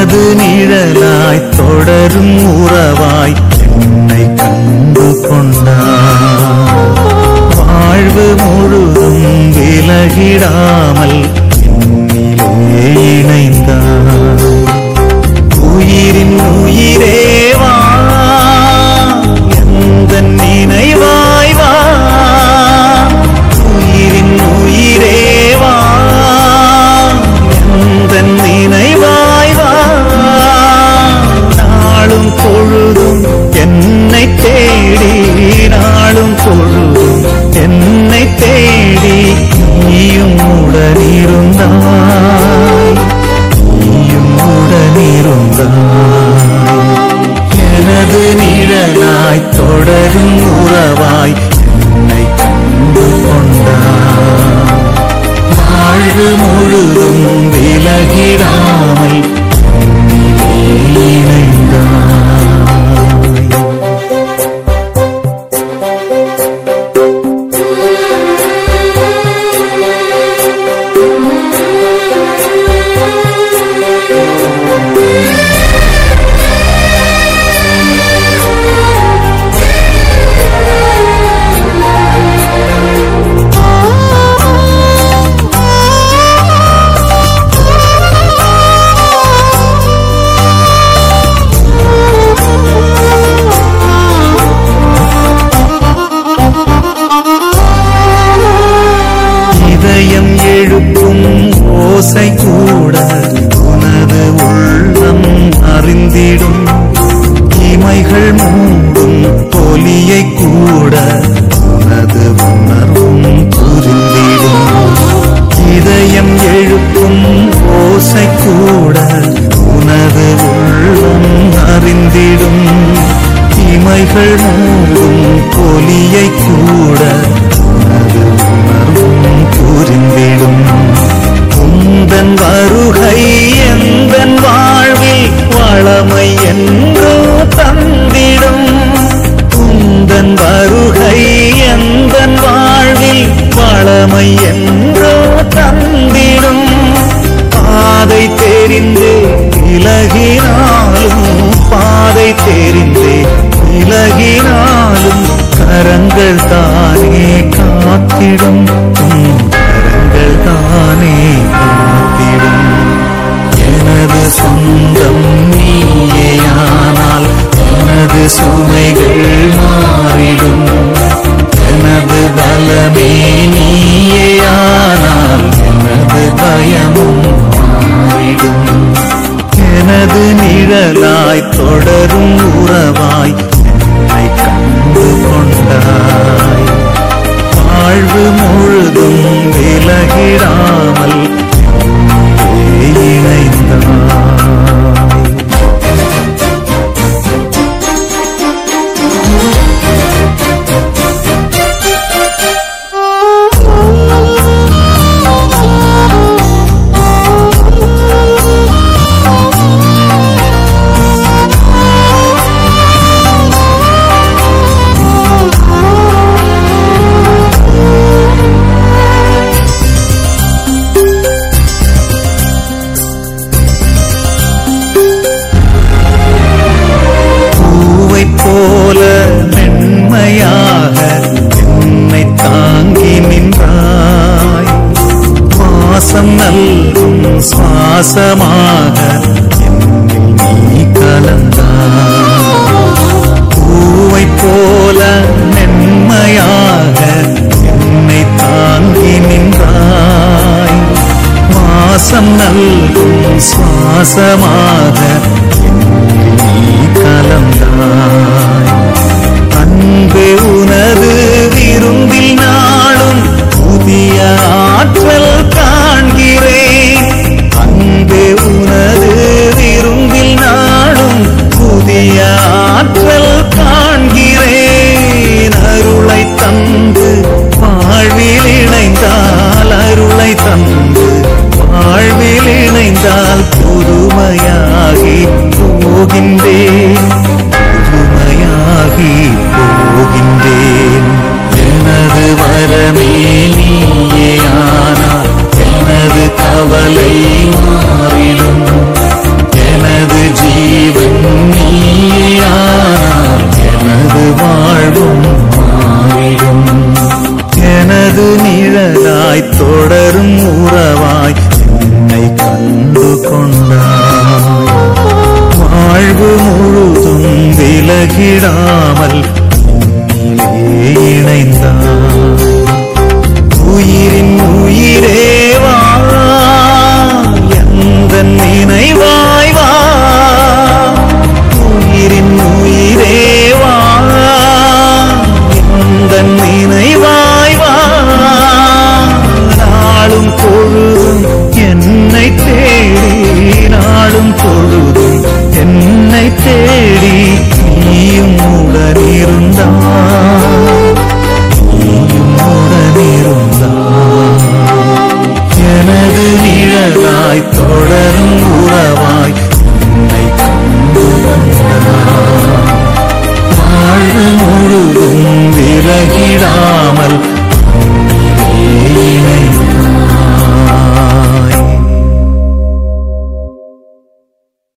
எனது நிழலாய் தொடரும் உறவாய் என்னை கண்டு கொண்டார் வாழ்வு முழுதும் விலகிடாமல் என்னிலே இணைந்தார் உயிரின் உயிரேவா எந்த நினைவாய் வா உயிரின் உயிரேவா எந்த நினைவாய் வா நாளும் பொழுதும் என்னை தேடி நாளும் பொழுதும் என்னை தேடி நீயும் உடனிருந்தாய் நீயும் உடனிருந்தாய் எனது நிழலாய் தொடரும் உறவாய் என்னை கண்டு கொண்டாய் வாழ்வு முழுதும் விலகிடாமல் என்னிலே இணைந்தாய் இதயம் எழுப்பும் ஓசை கூட உனது உள்ளம் அறிந்திடும் இமைகள் மூடும் ஒலியை கூட உனது உணர்வும் புரிந்திடும் இதயம் எழுப்பும் ஓசை கூட உனது உள்ளம் அறிந்திடும் இமைகள் மூடும் ஒலியை கூட உனது உணர்வும் புரிந்திடும் உந்தன் வருகை எந்தன் வாழ்வில் வளமை என்றோ தந்திடும் உந்தன் வருகை எந்தன் வாழ்வில் வளமை என்றோ தந்திடும் பாதை தெரிந்தே விலகினாலும் பாதை தெரிந்தே விலகினாலும் கரங்கள் தானே காத்திடும் உன் கரங்கள் தானே காத்திடும் எனது சொந்தம் நீயேயானால் எனது சுமைகள் மாறிடும் எனது பலமே நீயேயானால் எனது பயமும் மாறிடும் எனது நிழலாய் தொடரும் உறவாய் என்னை கண்டு கொண்டாய் வாழ்வு முழுதும் விலகிடாமல் என்னிலே இணைந்தாய் பூவை போல மென்மையாக என்னை தாங்கி நின்றாய் வாசம் நல்கும் சுவாசமாக என்னில் நீ கலந்தாய் பூவை போல மென்மையாக என்னை தாங்கி நின்றாய் வாசம் நல்கும் சுவாசமாக என்னில் நீ கலந்தாய் அன்பு உனது விரும்பில் நாளும் புதிய ஆற்றல் காண்கிறேன் அன்பு உனது விரும்பில் நாளும் புதிய ஆற்றல் காண்கிறேன் அருளை தந்து வாழ்வில் இணைந்தால் அருளை தந்து வாழ்வில் இணைந்தால் புதுமையாகி போகின்றேன் புதுமையாகி போகின்றேன் எனது வரமே நீயே ஆனால் எனது கவலை மாறிடும் எனது விலகிடாமல் உன்னிலே இணைந்தார்